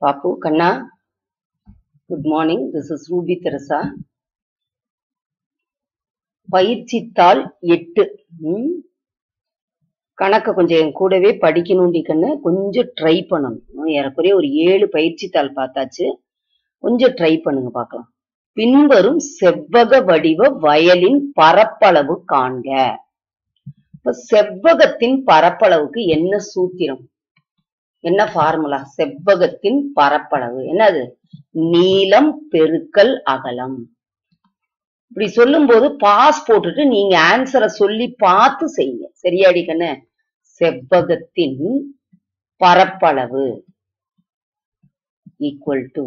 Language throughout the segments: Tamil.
பாப்பு கண்ணா good morning this is Ruby Teresa பயிற்சித்தாள் எட்டு ம்? கணக்க கொஞ்சம் என் கூடவே படிக்கணும்டி கண்ணு கொஞ்சம் ட்ரை பண்ணணும் ஏறக்குறைய ஒரு ஏழு பயிற்சித்தாள் பார்த்தாச்சு கொஞ்சம் ட்ரை பண்ணுங்க பார்க்கலாம் பின்வரும் செவ்வக வடிவ வயலின் பரப்பளவு காண்க இப்ப செவ்வகத்தின் பரப்பளவுக்கு என்ன சூத்திரம் என்ன ஃபார்முலா செவ்வகத்தின் பரப்பளவு என்னது நீளம் பெருக்கல் அகலம் இப்படி சொல்லும்போது பாஸ் போட்டுட்டு நீங்க ஆன்சரை சொல்லி பார்த்து செய்யுங்க சரியாடி கண்ணு செவ்வகத்தின் பரப்பளவு ஈக்குவல் டு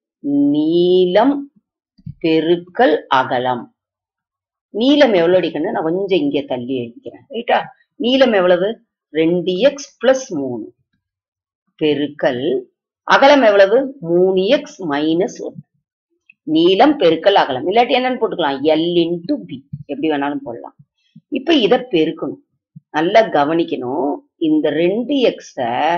நீளம் பெருக்கல் அகலம் நீளம் எவ்வளவு கண்ணு நான் கொஞ்சம் இங்க தள்ளி எழுதிக்கிறேன் ரைட்டா நீளம் எவ்வளவு ரெண்டு எக்ஸ் பிளஸ் மூணு பெருக்கல் அகலம் எவ்வளவு மூணு எக்ஸ் மைனஸ் ஒன்று நீளம் பெருக்கல் அகலம் இல்லாட்டி என்னன்னு போட்டுக்கலாம் எல் இன்டு பி எப்படி வேணாலும் போடலாம் இப்ப இத பெருக்கணும் நல்லா கவனிக்கணும் இந்த ரெண்டு எக்ஸ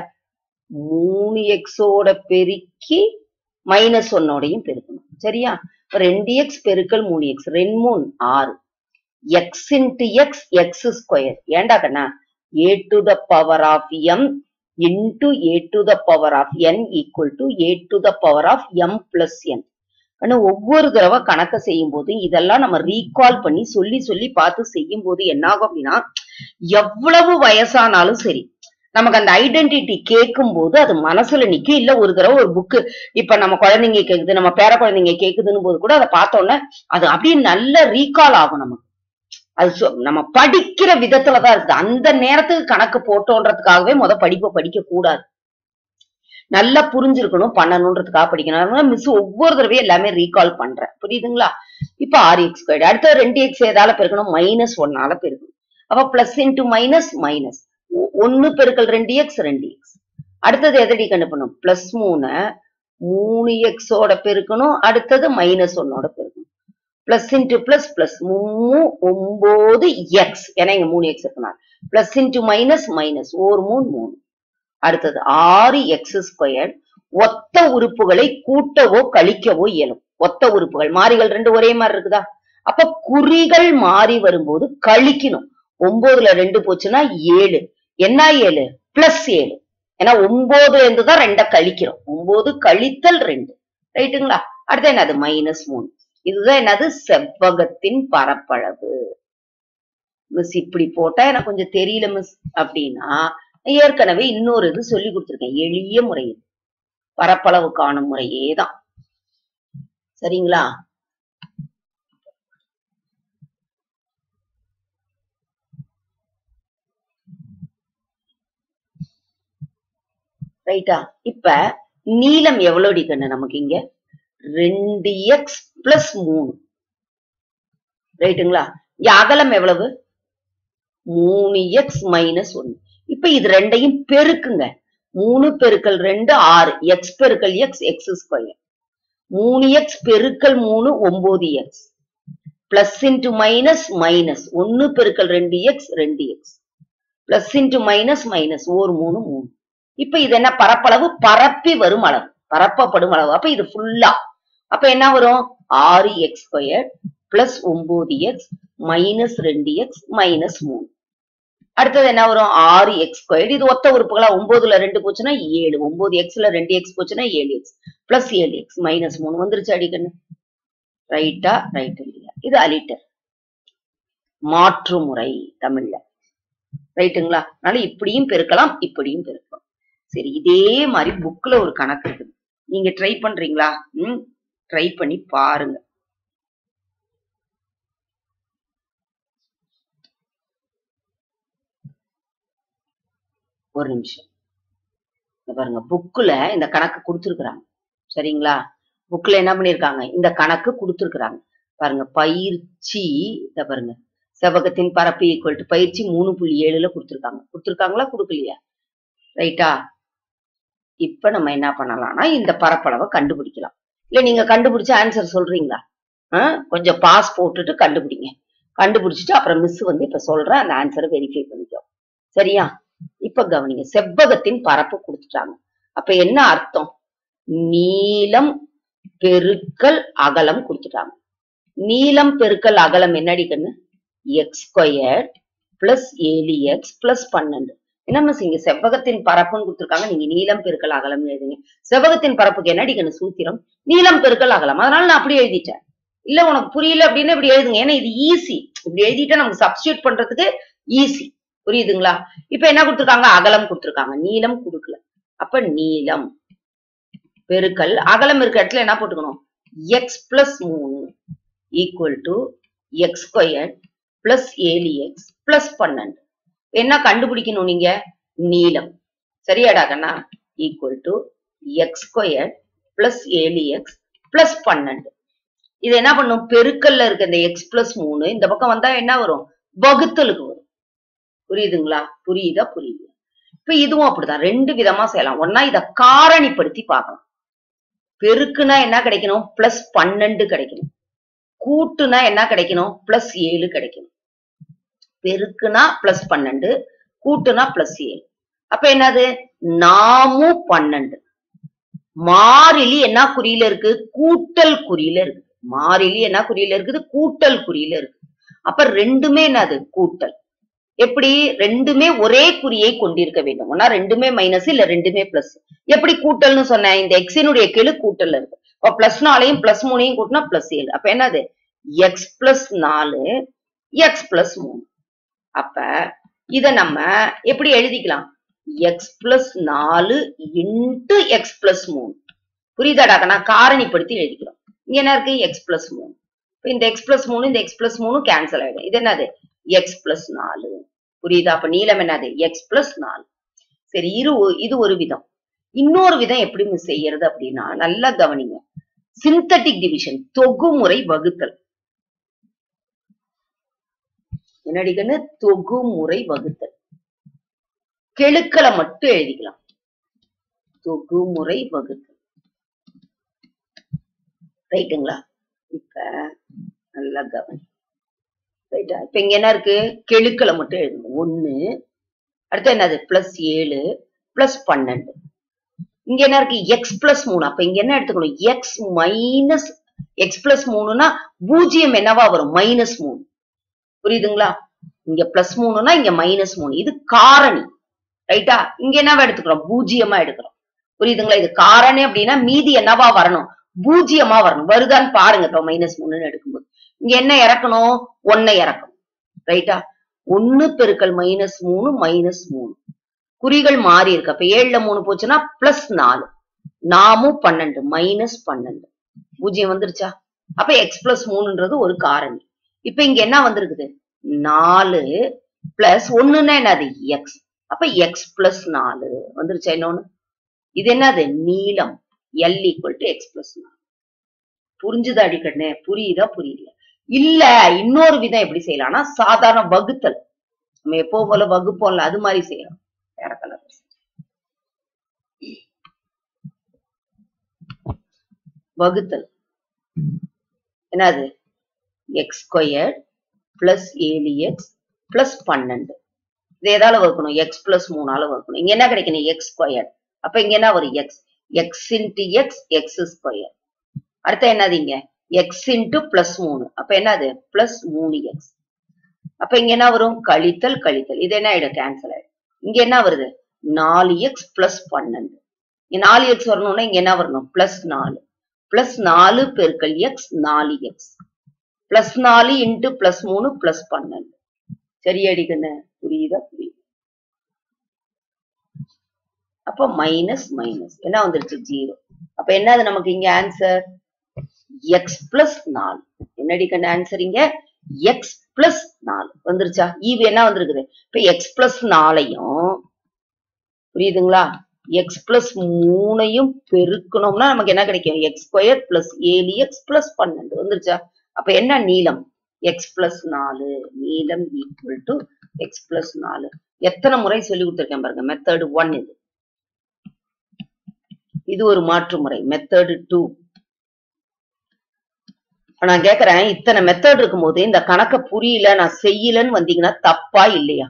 மூணு எக்ஸோட பெருக்கி மைனஸ் ஒன்னோடையும் பெருக்கணும் சரியா இப்ப ரெண்டு எக்ஸ் பெருக்கல் மூணு எக்ஸ் ரெண்டு மூணு ஆறு x into x x square ஏண்டா கண்ணா a to the power of m into a to the power of n equal to a to the power of m plus n ஆனா ஒவ்வொரு தடவை கணக்க செய்யும் போது இதெல்லாம் நம்ம ரீகால் பண்ணி சொல்லி சொல்லி பார்த்து செய்யும் போது என்ன ஆகும் அப்படின்னா எவ்வளவு வயசானாலும் சரி நமக்கு அந்த ஐடென்டிட்டி கேட்கும் போது அது மனசுல நிக்கும் இல்ல ஒரு தடவை ஒரு புக்கு இப்ப நம்ம குழந்தைங்க கேக்குது நம்ம பேர குழந்தைங்க கேக்குதுன்னு போது கூட அதை பார்த்தோன்னே அது அப்படியே நல்ல ரீகால் ஆகும் நமக்கு அது சொ- நம்ம படிக்கிற விதத்துலதான் இருக்குது அந்த நேரத்துக்கு கணக்கு போட்டோன்றதுக்காகவே முத படிப்பை படிக்க கூடாது நல்லா புரிஞ்சிருக்கணும் பண்ணணுன்றதுக்காக படிக்கணும் மிஸ் ஒவ்வொரு தடவையும் எல்லாமே ரீகால் பண்றேன் புரியுதுங்களா இப்ப ஆறு எக்ஸ் ஸ்கொயர் அடுத்த ரெண்டு எக்ஸ் எதால பெருக்கணும் மைனஸ் ஒன்னால பெருக்கணும் அப்ப பிளஸ் இன்டு மைனஸ் மைனஸ் ஒன்னு பெருக்கல் ரெண்டு எக்ஸ் ரெண்டு எக்ஸ் அடுத்தது எதடி கண்டுபிடணும் பிளஸ் மூணு மூணு எக்ஸோட பெருக்கணும் அடுத்தது மைனஸ் ஒன்னோட பெருக்கணும் பிளஸ் இன்டு பிளஸ் பிளஸ் மூணு ஒன்பது எக்ஸ் ஏன்னா இங்க மூணு எக்ஸ் இருக்கணும் பிளஸ் இன்டு மைனஸ் மைனஸ் ஒரு மூணு மூணு அடுத்தது ஆறு எக்ஸ் ஸ்கொயர் ஒத்த உறுப்புகளை கூட்டவோ கழிக்கவோ இயலும் ஒத்த உறுப்புகள் மாறிகள் ரெண்டு ஒரே மாதிரி இருக்குதா அப்ப குறிகள் மாறி வரும்போது கழிக்கணும் ஒன்பதுல ரெண்டு போச்சுன்னா ஏழு என்ன ஏழு பிளஸ் ஏழு ஏன்னா ஒன்பதுல இருந்து தான் ரெண்ட கழிக்கிறோம் ஒன்பது கழித்தல் ரெண்டு ரைட்டுங்களா அடுத்து என்னது மைனஸ் மூணு இதுதான் என்னது செவ்வகத்தின் பரப்பளவு மிஸ் இப்படி போட்டா எனக்கு கொஞ்சம் தெரியல மிஸ் அப்படின்னா ஏற்கனவே இன்னொரு இது சொல்லி கொடுத்துருக்கேன் எளிய முறையில் பரப்பளவு காணும் முறையே தான் சரிங்களா ரைட்டா இப்ப நீளம் எவ்வளவு அடிக்கண்ணு நமக்கு இங்க ரெண்டு எக்ஸ் பிளஸ் மூணு ரைட்டுங்களா இங்க அகலம் எவ்வளவு மூணு எக்ஸ் மைனஸ் ஒன்னு இப்ப இது ரெண்டையும் பெருக்குங்க மூணு பெருக்கல் ரெண்டு ஆறு எக்ஸ் பெருக்கல் எக்ஸ் எக்ஸ் ஸ்கொயர் மூணு எக்ஸ் பெருக்கல் மூணு ஒன்பது x plus into minus minus ஒன்னு பெருக்கல் ரெண்டு எக்ஸ் ரெண்டு x plus into minus minus ஒரு மூணு மூணு இப்ப இது என்ன பரப்பளவு பரப்பி வரும் அளவு பரப்பப்படும் அளவு அப்ப இது ஃபுல்லா அப்ப என்ன வரும் ஆறு எக்ஸ் ஸ்கொயர் பிளஸ் ஒன்பது எக்ஸ் மைனஸ் ரெண்டு எக்ஸ் மைனஸ் மூணு அடுத்தது என்ன வரும் ஆறு எக்ஸ் ஸ்கொயர் இது ஒத்த உறுப்புகளா ஒன்பதுல ரெண்டு போச்சுன்னா ஏழு ஒன்பது எக்ஸ்ல ரெண்டு எக்ஸ் போச்சுன்னா ஏழு எக்ஸ் பிளஸ் ஏழு எக்ஸ் மைனஸ் மூணு வந்துருச்சு அடிக்கண்ணு ரைட்டா ரைட் இல்லையா இது அலிட்டர் மாற்று முறை தமிழ்ல ரைட்டுங்களா அதனால இப்படியும் பெருக்கலாம் இப்படியும் பெருக்கலாம் சரி இதே மாதிரி புக்ல ஒரு கணக்கு இருக்குது நீங்க ட்ரை பண்றீங்களா ம் ட்ரை பண்ணி பாருங்க ஒரு நிமிஷம் இங்க பாருங்க புக்ல இந்த கணக்கு கொடுத்துருக்குறாங்க சரிங்களா புக்ல என்ன பண்ணிருக்காங்க இந்த கணக்கு கொடுத்துருக்குறாங்க பாருங்க பயிற்சி இத பாருங்க செவ்வகத்தின் பரப்பு ஈக்குவல் டு பயிற்சி மூணு புள்ளி ஏழுல கொடுத்துருக்காங்க கொடுத்துருக்காங்களா கொடுக்கலையா ரைட்டா இப்ப நம்ம என்ன பண்ணலாம்னா இந்த பரப்பளவை கண்டுபிடிக்கலாம் இல்ல நீங்க கண்டுபிடிச்ச ஆன்சர் சொல்றீங்களா ஆ? கொஞ்சம் பாஸ் போட்டுட்டு கண்டுபிடிங்க கண்டுபிடிச்சிட்டு அப்புறம் மிஸ் வந்து இப்ப சொல்றேன் அந்த ஆன்சரை வெரிஃபை பண்ணிக்கோ சரியா இப்ப கவனிங்க செவ்வகத்தின் பரப்பு கொடுத்துட்டாங்க அப்ப என்ன அர்த்தம் நீளம் பெருக்கல் அகலம் கொடுத்துட்டாங்க நீளம் பெருக்கல் அகலம் என்னடி கண்ணு எக்ஸ் ஸ்கொயர் பிளஸ் ஏழு எக்ஸ் பிளஸ் பன்னெண்டு என்ன மிஸ் இங்க செவ்வகத்தின் பரப்புன்னு கொடுத்துருக்காங்க நீங்க நீளம் பெருக்கல் அகலம் எழுதுங்க செவ்வகத்தின் பரப்புக்கு என்னடி கண்ணு சூத்திரம் நீளம் பெருக்கல் அகலம் அதனால நான் அப்படியே எழுதிட்டேன் இல்ல உனக்கு புரியல அப்படின்னு இப்படி எழுதுங்க ஏன்னா இது ஈஸி இப்படி எழுதிட்டா நமக்கு சப்ஸ்டியூட் பண்றதுக்கு ஈஸி புரியுதுங்களா இப்ப என்ன கொடுத்துருக்காங்க அகலம் கொடுத்துருக்காங்க நீளம் கொடுக்கல அப்ப நீளம் பெருக்கல் அகலம் இருக்க இடத்துல என்ன போட்டுக்கணும் எக்ஸ் பிளஸ் மூணு equal to x square plus ஏழு எக்ஸ் பிளஸ் பன்னெண்டு என்ன கண்டுபிடிக்கணும் நீங்க நீளம் சரியாடா கண்ணா equal to x square plus ஏழு எக்ஸ் பிளஸ் பன்னெண்டு இது என்ன பண்ணும் பெருக்கல்ல இருக்க இந்த எக்ஸ் பிளஸ் மூணு இந்த பக்கம் வந்தா என்ன வரும் வகுத்தலுக்கு வரும் புரியுதுங்களா புரியுதா புரியுது இப்ப இதுவும் அப்படிதான் ரெண்டு விதமா செய்யலாம் ஒன்னா இத காரணிப்படுத்தி பார்க்கலாம் பெருக்குனா என்ன கிடைக்கணும் பிளஸ் பன்னெண்டு கிடைக்கணும் கூட்டுனா என்ன கிடைக்கணும் பிளஸ் ஏழு கிடைக்கணும் பெருக்குனா பிளஸ் பன்னெண்டு கூட்டுனா பிளஸ் ஏழு அப்ப என்னது நாமும் பன்னெண்டு மாறிலி என்ன குறியில இருக்கு கூட்டல் குறியில இருக்கு மாறிலி என்ன குறியில இருக்குது கூட்டல் குறியில இருக்கு அப்ப ரெண்டுமே என்னது கூட்டல் எப்படி ரெண்டுமே ஒரே குறியை கொண்டிருக்க வேண்டும் ஒன்னா ரெண்டுமே மைனஸ் இல்ல ரெண்டுமே பிளஸ் எப்படி கூட்டல்னு சொன்னேன் இந்த எக்ஸினுடைய கெழு கூட்டல்ல இருக்கு அப்ப பிளஸ் நாலையும் பிளஸ் மூணையும் கூட்டினா பிளஸ் ஏழு அப்ப என்னது எக்ஸ் பிளஸ் நாலு எக்ஸ் பிளஸ் மூணு அப்ப இத நம்ம எப்படி எழுதிக்கலாம் எக்ஸ் பிளஸ் நாலு இன்டு எக்ஸ் பிளஸ் மூணு புரியுதாடாக்க நான் காரணிப்படுத்தி எழுதிக்கிறோம் இங்க என்ன இருக்கு எக்ஸ் பிளஸ் மூணு இப்ப இந்த எக்ஸ் பிளஸ் மூணு இந்த எக்ஸ் பிளஸ் மூணு கேன்சல் ஆயிடும் இது என்னது எக்ஸ் பிளஸ் நாலு புரியுதா அப்ப நீளம் என்னது எக்ஸ் பிளஸ் நாலு சரி இரு இது ஒரு விதம் இன்னொரு விதம் எப்படி செய்யறது அப்படின்னா நல்லா கவனிங்க சிந்தட்டிக் டிவிஷன் தொகுமுறை வகுத்தல் என்னடிக்கன்னு தொகுமுறை வகுத்தல் கெழுக்களை மட்டும் எழுதிக்கலாம் தொகுமுறை வகுத்தல் ரைட்டுங்களா இப்ப நல்லா கவனி ரைட்டா இப்ப இங்க என்ன இருக்கு கெழுக்களை மட்டும் எழுதணும் ஒண்ணு அடுத்து என்னது பிளஸ் ஏழு பிளஸ் பன்னெண்டு இங்க என்ன இருக்கு எக்ஸ் பிளஸ் மூணு அப்ப இங்க என்ன எடுத்துக்கணும் எக்ஸ் மைனஸ் எக்ஸ் பிளஸ் மூணுனா பூஜ்ஜியம் என்னவா வரும் மைனஸ் மூணு புரியுதுங்களா இங்க பிளஸ் மூணுனா இங்க மைனஸ் மூணு இது காரணி ரைட்டா இங்க என்னவா எடுத்துக்கிறோம் பூஜ்ஜியமா எடுக்கிறோம் புரியுதுங்களா இது காரணி அப்படின்னா மீதி என்னவா வரணும் பூஜ்ஜியமா வரணும் வருதான்னு பாருங்க இப்போ மைனஸ் மூணுன்னு எடுக்கும்போது இங்க என்ன இறக்கணும் ஒன்னை இறக்கணும் ரைட்டா ஒன்னு பெருக்கல் மைனஸ் மூணு மைனஸ் மூணு குறிகள் மாறி இருக்கு அப்ப ஏழுல மூணு போச்சுன்னா பிளஸ் நாலு நாமும் பன்னெண்டு மைனஸ் பன்னெண்டு பூஜ்ஜியம் வந்துருச்சா அப்ப எக்ஸ் பிளஸ் மூணுன்றது ஒரு காரணி இப்ப இங்க என்ன வந்திருக்குது நாலு பிளஸ் ஒண்ணுன்னா என்னது எக்ஸ் அப்ப எக்ஸ் பிளஸ் நாலு வந்துருச்சா இன்னொன்னு இது என்னது நீளம் L equal to x plus நாலு புரிஞ்சுதா அடிக்கண்ணே புரியுதா புரியல இல்ல இன்னொரு விதம் எப்படி செய்யலாம்னா சாதாரண வகுத்தல் நம்ம எப்போ போல வகுப்போம்ல அது மாதிரி செய்யலாம் வேற கலர் வகுத்தல் என்னது எக்ஸ் ஸ்கொயர் பிளஸ் ஏழு எக்ஸ் பிளஸ் பன்னெண்டு இது எதால வகுக்கணும் எக்ஸ் பிளஸ் மூணால வகுக்கணும் இங்க என்ன கிடைக்கணும் எக்ஸ் ஸ்கொயர் அப்ப இங்க என்ன வரும் x x into x x square அடுத்து என்னது இங்க எக்ஸ் இன்டு பிளஸ் மூணு அப்ப என்னது பிளஸ் மூணு எக்ஸ் அப்ப இங்க என்ன வரும் கழித்தல் கழித்தல் இது என்ன ஆயிடும் கேன்சல் ஆயிடும் இங்க என்ன வருது நாலு எக்ஸ் பிளஸ் பன்னெண்டு இங்க நாலு எக்ஸ் வரணும்னா இங்க என்ன வரணும் பிளஸ் நாலு பிளஸ் நாலு பெருக்கல் எக்ஸ் நாலு எக்ஸ் பிளஸ் நாலு இன்டு பிளஸ் மூணு பிளஸ் பன்னெண்டு சரியாடிக்கண்ணு புரியுதா புரியுது அப்ப மைனஸ் மைனஸ் என்ன வந்துருச்சு ஜீரோ அப்ப என்னது நமக்கு இங்க ஆன்சர் எக்ஸ் பிளஸ் நாலு என்னடி கண்ணு ஆன்சர் இங்க எக்ஸ் பிளஸ் நாலு வந்துருச்சா ஈவு என்ன வந்திருக்குது இப்ப எக்ஸ் பிளஸ் நாலையும் புரியுதுங்களா எக்ஸ் பிளஸ் மூணையும் பெருக்கணும்னா நமக்கு என்ன கிடைக்கும் எக்ஸ் ஸ்கொயர் பிளஸ் ஏழு எக்ஸ் பிளஸ் பன்னெண்டு வந்துருச்சா அப்ப என்ன நீளம் எக்ஸ் பிளஸ் நாலு நீளம் ஈக்குவல் டு எக்ஸ் பிளஸ் நாலு எத்தனை முறை சொல்லி கொடுத்துருக்கேன் பாருங்க மெத்தடு ஒன் இது இது ஒரு மாற்று முறை மெத்தடு டூ நான் கேக்குறேன் இத்தனை மெத்தட் இருக்கும்போது இந்த கணக்க புரியல நான் செய்யலன்னு வந்தீங்கன்னா தப்பா இல்லையா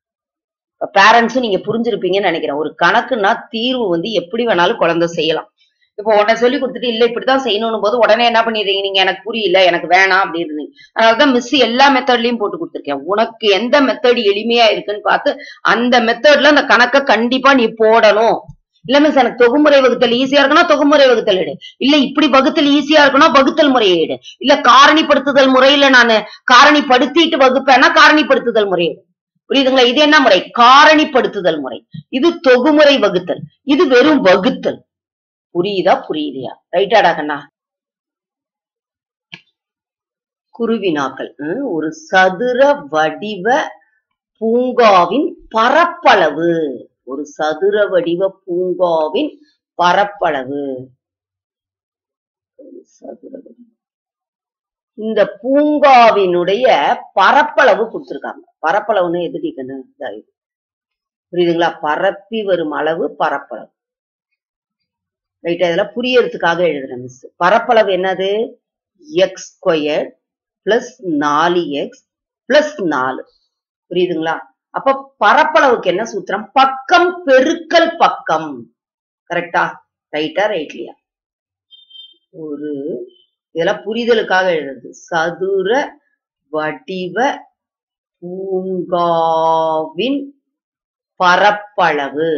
பேரண்ட்ஸும் நீங்க புரிஞ்சிருப்பீங்கன்னு நினைக்கிறேன் ஒரு கணக்குன்னா தீர்வு வந்து எப்படி வேணாலும் குழந்தை செய்யலாம் இப்போ உடனே சொல்லி கொடுத்துட்டு இல்ல இப்படிதான் செய்யணும் போது உடனே என்ன பண்ணிடுறீங்க நீங்க எனக்கு புரியல எனக்கு வேணாம் அப்படின்னு அதனாலதான் மிஸ் எல்லா மெத்தட்லயும் போட்டு கொடுத்துருக்கேன் உனக்கு எந்த மெத்தட் எளிமையா இருக்குன்னு பார்த்து அந்த மெத்தட்ல அந்த கணக்கை கண்டிப்பா நீ போடணும் இல்ல மிஸ் எனக்கு தொகுமுறை வகுத்தல் ஈஸியா இருக்குன்னா தொகுமுறை வகுத்தல் எடு இல்ல இப்படி வகுத்தல் ஈஸியா இருக்குன்னா வகுத்தல் முறையை எடு இல்ல காரணிப்படுத்துதல் முறையில நானு காரணிப்படுத்திட்டு வகுப்பேன்னா காரணிப்படுத்துதல் முறை எடு புரியுதுங்களா இது என்ன முறை காரணிப்படுத்துதல் முறை இது தொகுமுறை வகுத்தல் இது வெறும் வகுத்தல் புரியுதா புரியுதையா ரைட்டாடா கண்ணா குருவினாக்கள் ஹம், ஒரு சதுர வடிவ பூங்காவின் பரப்பளவு ஒரு சதுர வடிவ பூங்காவின் பரப்பளவு ஒரு சதுர வடிவ- இந்த பூங்காவினுடைய பரப்பளவு கொடுத்திருக்காங்க பரப்பளவுன்னு எதிரிக்கணும் புரியுதுங்களா பரப்பி வரும் அளவு பரப்பளவு ரைட் இதெல்லாம் புரியறதுக்காக எழுதுறேன் மிஸ் பரப்பளவு என்னது எக்ஸ் ஸ்கொயர் பிளஸ் நாலு எக்ஸ் பிளஸ் நாலு புரியுதுங்களா அப்ப பரப்பளவுக்கு என்ன சூத்திரம் பக்கம் பெருக்கல் பக்கம் கரெக்டா ரைட்டா ரைட்லியா ஒரு இதெல்லாம் புரிதலுக்காக எழுதுறது சதுர வடிவ பூங்காவின் பரப்பளவு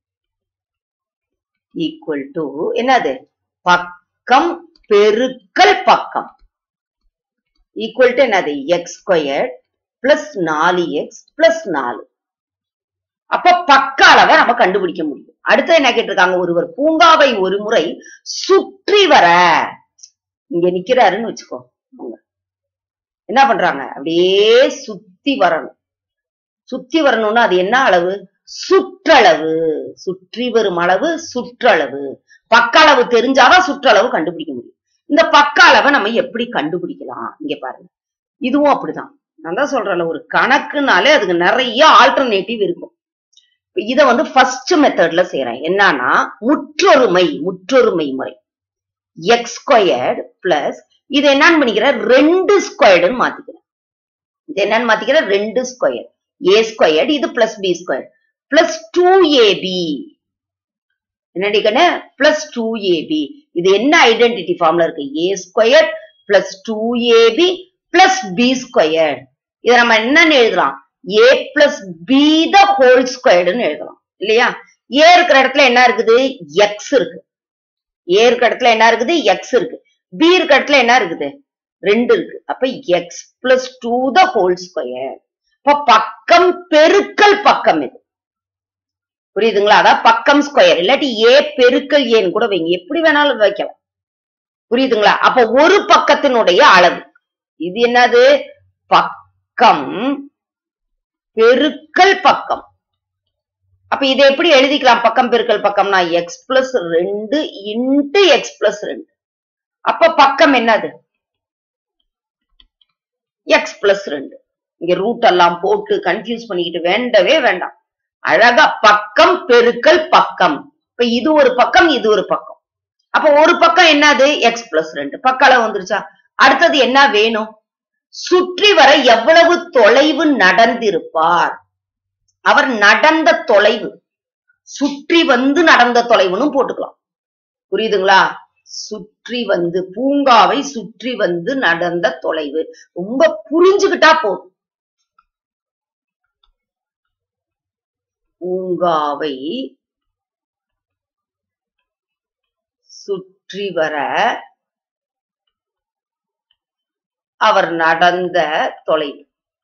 ஈக்குவல் டு என்னது பக்கம் பெருக்கல் பக்கம் ஈக்குவல் டு என்னது எக்ஸ் ஸ்கொயர் பிளஸ் நாலு எக்ஸ் பிளஸ் நாலு அப்ப பக்க அளவை நம்ம கண்டுபிடிக்க முடியும் அடுத்து என்ன கேட்டிருக்காங்க ஒருவர் பூங்காவை ஒரு முறை சுற்றி வர இங்க நிக்கிறாருன்னு வச்சுக்கோ அவங்க என்ன பண்றாங்க அப்படியே சுத்தி வரணும் சுத்தி வரணும்னா அது என்ன அளவு சுற்றளவு சுற்றி வரும் அளவு சுற்றளவு பக்க அளவு தெரிஞ்சாதான் சுற்றளவு கண்டுபிடிக்க முடியும் இந்த பக்க அளவை நம்ம எப்படி கண்டுபிடிக்கலாம் இங்க பாருங்க இதுவும் அப்படிதான் நான் தான் சொல்றேன்ல ஒரு கணக்குனாலே அதுக்கு நிறைய ஆல்டர்னேட்டிவ் இருக்கும் இப்ப இத வந்து ஃபர்ஸ்ட் மெத்தட்ல செய்யறேன் என்னன்னா முற்றொருமை முற்றொருமை முறை எக்ஸ் ஸ்கொயர்டு பிளஸ் இது என்னன்னு பண்ணிக்கிறேன் ரெண்டு ஸ்கொயர்டுன்னு மாத்திக்கிறேன் இது என்னன்னு மாத்திக்கிறேன் ரெண்டு ஸ்கொயர் ஏ ஸ்கொயர்டு இது plus b square plus two a b என்னடி கண்ணு பிளஸ் டூ ஏபி இது என்ன ஐடென்டிட்டி ஃபார்ம்ல இருக்கு a square plus two a b plus b square இதை நம்ம என்னன்னு எழுதலாம் a plus b the whole ஸ்கொயர்டுன்னு எழுதலாம் இல்லையா ஏ இருக்கிற இடத்துல என்ன இருக்குது எக்ஸ் இருக்கு ஏ இருக்கிற இடத்துல என்ன இருக்குது எக்ஸ் இருக்கு பி இருக்கிற இடத்துல என்ன இருக்குது ரெண்டு இருக்கு அப்ப x plus two the whole square இப்ப பக்கம் பெருக்கல் பக்கம் இது புரியுதுங்களா அதான் பக்கம் ஸ்கொயர் இல்லாட்டி ஏ பெருக்கல் ஏன்னு கூட வைங்க எப்படி வேணாலும் வைக்கலாம் புரியுதுங்களா அப்ப ஒரு பக்கத்தினுடைய அளவு இது என்னது பக்கம் பெருக்கல் பக்கம் அப்ப இதை எப்படி எழுதிக்கலாம் பக்கம் பெருக்கல் பக்கம்னா எக்ஸ் பிளஸ் ரெண்டு இன்டு எக்ஸ் பிளஸ் ரெண்டு அப்ப பக்கம் என்னது எக்ஸ் பிளஸ் ரெண்டு இங்க ரூட் எல்லாம் போட்டு கன்ஃபியூஸ் பண்ணிக்கிட்டு வேண்டவே வேண்டாம் அழகா பக்கம் பெருக்கல் பக்கம் இப்ப இது ஒரு பக்கம் இது ஒரு பக்கம் அப்ப ஒரு பக்கம் என்னது எக்ஸ் பிளஸ் ரெண்டு பக்க அளவு வந்துருச்சா அடுத்தது என்ன வேணும் சுற்றி வர எவ்வளவு தொலைவு நடந்திருப்பார் அவர் நடந்த தொலைவு சுற்றி வந்து நடந்த தொலைவுன்னு போட்டுக்கலாம் புரியுதுங்களா சுற்றி வந்து பூங்காவை சுற்றி வந்து நடந்த தொலைவு ரொம்ப புரிஞ்சுக்கிட்டா போதும் பூங்காவை சுற்றி வர அவர் நடந்த தொலைவு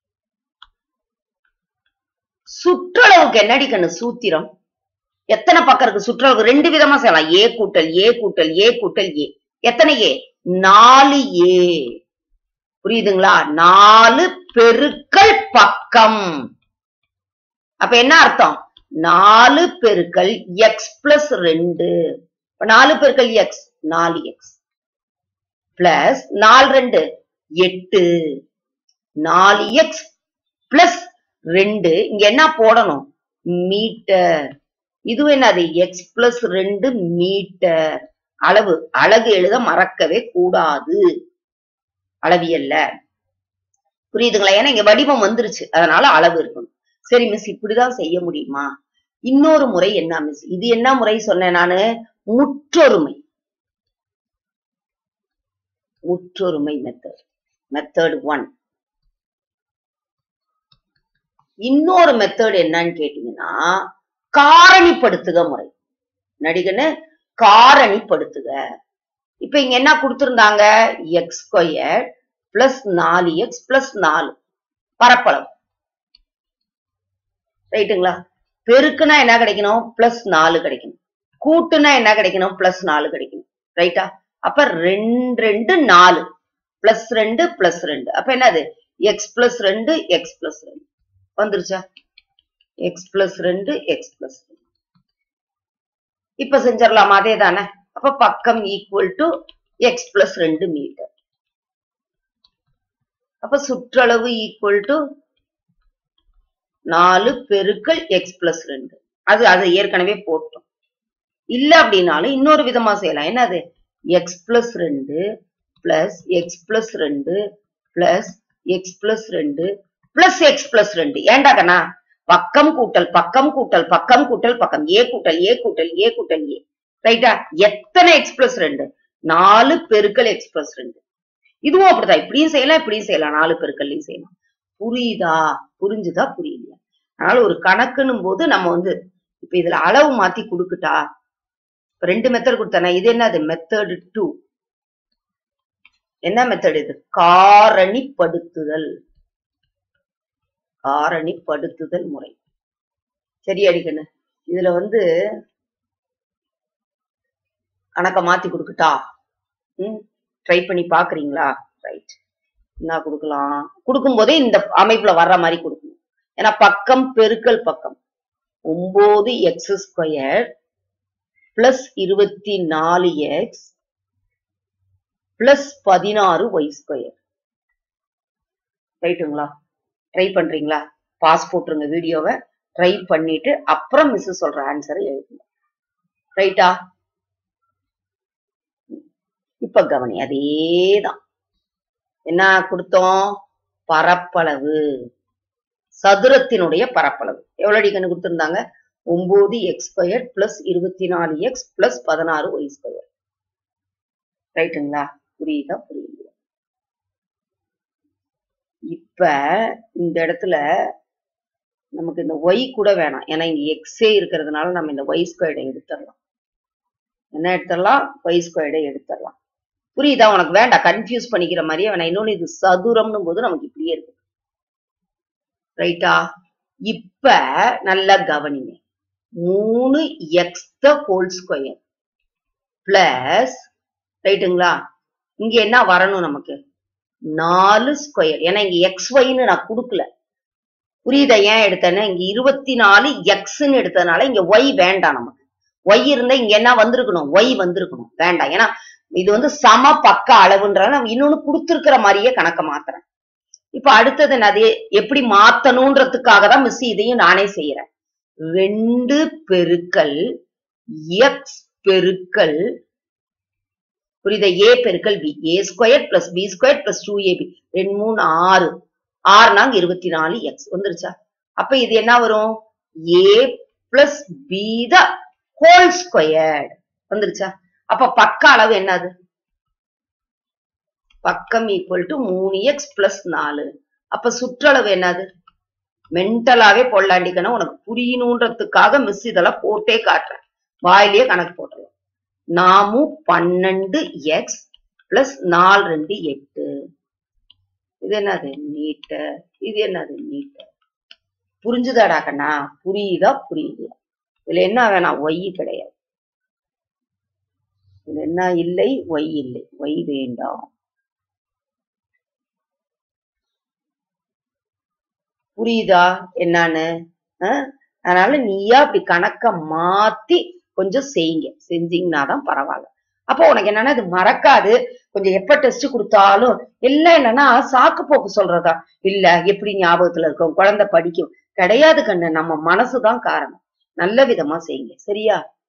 சுற்றளவுக்கு என்னடி கண்ணு சூத்திரம் எத்தனை பக்கம் இருக்கு சுற்றளவு ரெண்டு விதமா செய்யலாம் ஏ கூட்டல் ஏ கூட்டல் ஏ கூட்டல் ஏ எத்தனை ஏ நாலு ஏ புரியுதுங்களா நாலு பெருக்கல் பக்கம் அப்ப என்ன அர்த்தம் நாலு பெருக்கல் எக்ஸ் பிளஸ் ரெண்டு இப்ப நாலு பெருக்கல் எக்ஸ் நாலு எக்ஸ் பிளஸ் நாலு ரெண்டு எட்டு நாலு எக்ஸ் பிளஸ் ரெண்டு இங்க என்ன போடணும் மீட்டர் இது என்னது எக்ஸ் பிளஸ் ரெண்டு மீட்டர் அளவு அழகு எழுத மறக்கவே கூடாது அளவியல்ல புரியுதுங்களா ஏன்னா இங்க வடிவம் வந்துருச்சு அதனால அளவு இருக்கணும் சரி மிஸ் இப்படிதான் செய்ய முடியுமா இன்னொரு முறை என்ன மிஸ் இது என்ன முறை சொன்னேன் நானு முற்றொருமை முற்றொருமை மெத்தட் மெத்தட் ஒன் இன்னொரு மெத்தட் என்னன்னு கேட்டீங்கன்னா காரணிப்படுத்துக முறை நடிகன்னு காரணிப்படுத்துக இப்ப இங்க என்ன கொடுத்திருந்தாங்க எக்ஸ் ஸ்கொயர் பிளஸ் நாலு எக்ஸ் பிளஸ் நாலு பரப்பளவு ரைட்டுங்களா பெருக்குனா என்ன கிடைக்கணும் பிளஸ் நாலு கிடைக்கணும் கூட்டுனா என்ன கிடைக்கணும் பிளஸ் நாலு கிடைக்கணும் ரைட்டா அப்ப ரெண்டு ரெண்டு நாலு பிளஸ் ரெண்டு பிளஸ் ரெண்டு அப்ப என்னது எக்ஸ் பிளஸ் ரெண்டு எக்ஸ் பிளஸ் ரெண்டு வந்துருச்சா எக்ஸ் பிளஸ் ரெண்டு எக்ஸ் பிளஸ் ரெண்டு இப்ப செஞ்சிடலாமா அதே தானே அப்ப பக்கம் ஈக்குவல் டு எக்ஸ் பிளஸ் ரெண்டு மீட்டர் அப்ப சுற்றளவு ஈக்குவல் டு நாலு பெருக்கல் எக்ஸ் பிளஸ் ரெண்டு அது அது ஏற்கனவே போட்டோம் இல்ல அப்படின்னாலும் இன்னொரு விதமா செய்யலாம் என்னது எக்ஸ் பிளஸ் ரெண்டு பிளஸ் எக்ஸ் பிளஸ் ரெண்டு பிளஸ் எக்ஸ் பிளஸ் ரெண்டு பிளஸ் எக்ஸ் பிளஸ் ரெண்டு ஏண்டா கண்ணா பக்கம் கூட்டல் பக்கம் கூட்டல் பக்கம் கூட்டல் பக்கம் ஏ கூட்டல் ஏ கூட்டல் ஏ கூட்டல் ஏ ரைட்டா எத்தனை எக்ஸ் பிளஸ் ரெண்டு நாலு பெருக்கல் எக்ஸ் பிளஸ் ரெண்டு இதுவும் அப்படிதான் இப்படியும் செய்யலாம் இப்படியும் செய்யலாம் நாலு பெருக்கல்லையும் செய்யலாம் புரியுதா புரிஞ்சுதா புரியலையா அதனால ஒரு கணக்குன்னும் போது நம்ம வந்து இப்ப இதுல அளவு மாத்தி கொடுத்துட்டா இப்ப ரெண்டு மெத்தட் கொடுத்தானே இது என்னது மெத்தட் டூ என்ன மெத்தட் இது காரணிப்படுத்துதல் காரணிப்படுத்துதல் முறை சரி அடிக்கண்ணு இதுல வந்து கணக்க மாத்தி கொடுக்கட்டா ம் ட்ரை பண்ணி பாக்குறீங்களா ரைட் என்ன கொடுக்கலாம் கொடுக்கும் போதே இந்த அமைப்புல வர்ற மாதிரி கொடுக்கணும் ஏன்னா பக்கம் பெருக்கல் பக்கம் ஒன்பது எக்ஸ் ஸ்கொயர் பிளஸ் இருபத்தி நாலு எக்ஸ் பிளஸ் பதினாறு ஒய் ஸ்கொயர் ரைட்டுங்களா ட்ரை பண்றீங்களா பாஸ் போட்டுருங்க வீடியோவை ட்ரை பண்ணிட்டு அப்புறம் மிஸ் சொல்ற ஆன்சரை எழுதுங்க ரைட்டா இப்ப கவனி அதேதான் என்ன கொடுத்தோம் பரப்பளவு சதுரத்தினுடைய பரப்பளவு எவ்வளவு அடிக்கன்னு கொடுத்திருந்தாங்க ஒன்பது எக்ஸ் ஸ்கொயர் பிளஸ் இருபத்தி நாலு எக்ஸ் பிளஸ் பதினாறு ஒய் ஸ்கொயர் ரைட்டுங்களா புரியுதா புரியுது இப்ப இந்த இடத்துல நமக்கு இந்த ஒய் கூட வேணாம் ஏன்னா இங்க எக்ஸே இருக்கிறதுனால நம்ம இந்த ஒய் ஸ்கொயர்டை எடுத்துடலாம் என்ன எடுத்துடலாம் ஒய் ஸ்கொயர்டை எடுத்துடலாம் புரியுதா உனக்கு வேண்டாம் கன்ஃபியூஸ் பண்ணிக்கிற மாதிரியே வேணாம் இன்னொன்னு இது சதுரம்னும் போது நமக்கு இப்படியே இருக்கு ரைட்டா இப்ப நல்லா கவனிங்க மூணு x the whole square plus ரைட்டுங்களா இங்க என்ன வரணும் நமக்கு நாலு ஸ்கொயர் ஏன்னா இங்க எக்ஸ் ஒய்னு நான் கொடுக்கல புரியுதா ஏன் எடுத்தேன்னா இங்க இருபத்தி நாலு எக்ஸ்ன்னு எடுத்ததுனால இங்க ஒய் வேண்டாம் நமக்கு ஒய் இருந்தா இங்க என்ன வந்திருக்கணும் ஒய் வந்திருக்கணும் வேண்டாம் ஏன்னா இது வந்து சம பக்க அளவுன்றால நம்ம இன்னொன்னு கொடுத்துருக்கிற மாதிரியே கணக்க மாத்துறேன் இப்ப அடுத்தது நான் அதை எப்படி மாத்தணும்ன்றதுக்காக தான் மிஸ் இதையும் நானே செய்யறேன் ரெண்டு பெருக்கல் எக்ஸ் பெருக்கல் புரியுதா ஏ பெருக்கல் b a square plus b square plus two a b ரெண்டு மூணு ஆறு ஆறு நாங்க இருபத்தி நாலு எக்ஸ் வந்துருச்சா அப்ப இது என்ன வரும் a plus b the whole square வந்துருச்சா அப்ப பக்க அளவு என்னது பக்கம் ஈக்குவல் டு மூணு எக்ஸ் பிளஸ் நாலு அப்ப சுற்றளவு என்னது மென்டலாவே பொல்லாண்டிக்கணும் உனக்கு புரியணுன்றதுக்காக மிஸ் இதெல்லாம் போட்டே காட்டுறேன் வாயிலேயே கணக்கு போட்டுருவோம் நாமும் பன்னெண்டு எக்ஸ் பிளஸ் நாலு ரெண்டு எட்டு இது என்னது மீட்டர் இது என்னது மீட்டர் புரிஞ்சுதாடா கண்ணா புரியுதா புரியுது இதுல என்ன வேணாம் ஒய் கிடையாது இதுல என்ன இல்லை ஒய் இல்லை ஒய் வேண்டாம் புரியுதா என்னன்னு அஹ்? அதனால நீயா அப்படி கணக்க மாத்தி கொஞ்சம் செய்யுங்க செஞ்சீங்கன்னா தான் பரவாயில்ல அப்போ உனக்கு என்னன்னா இது மறக்காது கொஞ்சம் எப்ப டெஸ்ட் கொடுத்தாலும் எல்லாம் என்னன்னா சாக்கு போக்கு சொல்றதா இல்ல எப்படி ஞாபகத்துல இருக்கும் குழந்தை படிக்கும் கிடையாது கண்ணு நம்ம மனசுதான் காரணம் நல்ல விதமா செய்யுங்க சரியா